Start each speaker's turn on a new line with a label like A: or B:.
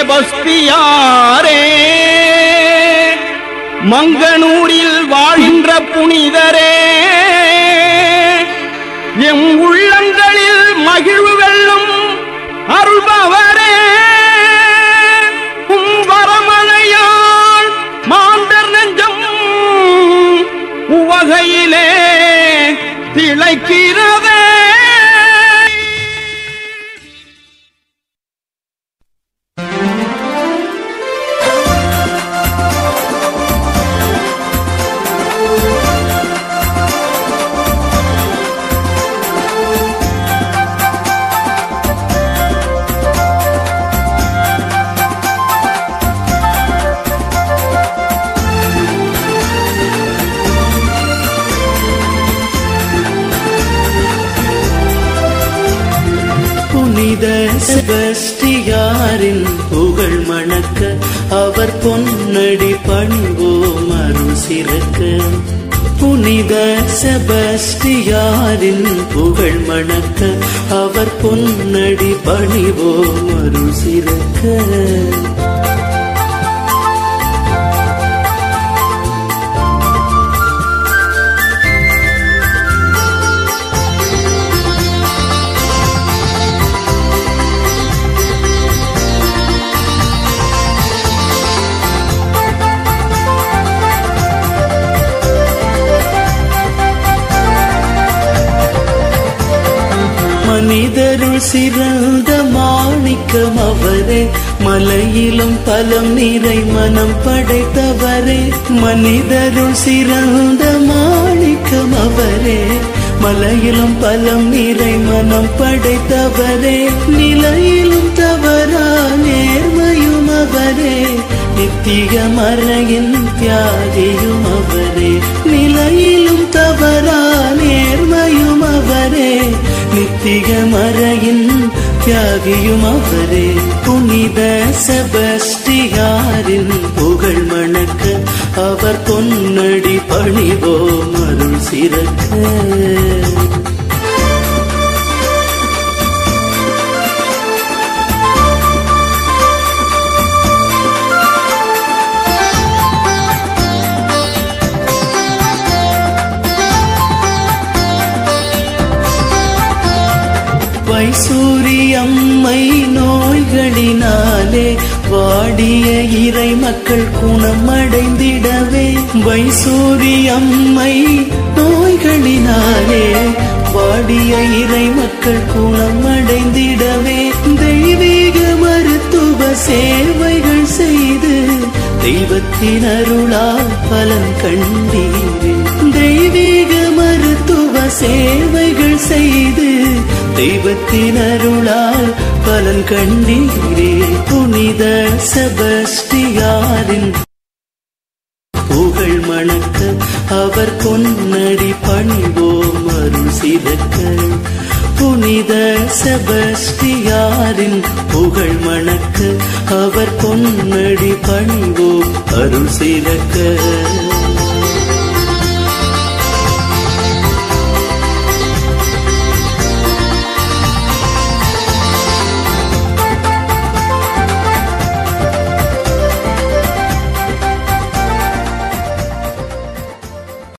A: செபஸ்தியாரே மங்கனூரில் வாழ்கின்ற புனிதரே எம் உள்ளங்களில் மகிழ்வு வெல்லும் அருள்பவரே உம் வரமழையால் மாந்தர் நெஞ்சம் உவகையிலே திளைக்கிறதே
B: புனித செபஸ்டியாரின் புகழ் மணக்க அவர் பொன்னடி பணிவோம் அருள் சிறக்க புனித செபஸ்டியாரின் புகழ் மணக்க அவர் பொன்னடி பணிவோம் அருள் சிறக்க மனிதருள் சிறந்த மாணிக்கம் அவரே மலையிலும் பலம் நிறை மனம் படைத்தவரே மனிதருள் சிறந்த மாணிக்கம் அவரே மலையிலும் பலம் நிறை மனம் படைத்தவரே நிலையிலும் தவறா நேர்மையும் அவரே நித்திய மறையின் தியாகியும் அவரே நிலையிலும் தவறா நேர்மையும் அவரே நித்திய மறையின் தியாகியும் அவரே புனித செபஸ்டியாரின் புகழ் மணக்க அவர் பொன்னடி பணிவோம் அருள் சிறக்க வைசூரி அம்மை நோய்களினாலே வாடிய இறை மக்கள் குணமடைந்திடவே வைசூரி அம்மை நோய்களினாலே வாடிய இறை மக்கள் குணமடைந்திடவே தெய்வீக மருத்துவ சேவைகள் செய்து தெய்வத்தின் அருளால் பலன் கண்டீரே தெய்வீக மருத்துவ சேவைகள் செய்து தெய்வத்தின் அருளால் பலன் கண்டீரே புனித செபஸ்டியாரின் புகழ் மணக்க அவர் பொன்னடி பணிவோம் அருள் சிறக்க புனித செபஸ்டியாரின் புகழ் மணக்க அவர் பொன்னடி பணிவோம் அருள் சிறக்க